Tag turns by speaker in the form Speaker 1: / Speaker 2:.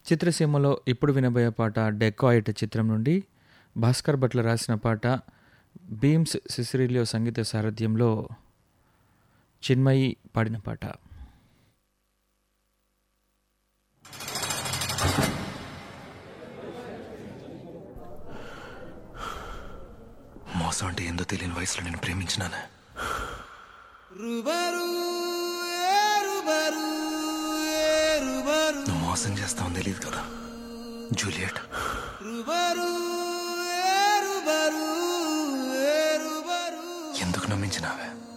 Speaker 1: చిత్రసీమలో ఇప్పుడు వినబోయే పాట డెకాయిట్ చిత్రం నుండి భాస్కర్ భట్ల రాసిన పాట బీమ్స్ సిసిరిలియో సంగీత సారథ్యంలో చిన్మయి పాడిన పాట
Speaker 2: మోసం అంటే ఏందో తెలియని వయసులో నేను ప్రేమించినాను నువ్వు మోసం చేస్తావని తెలియదు కదా జూలియట్ ఎందుకు నమ్మించినావే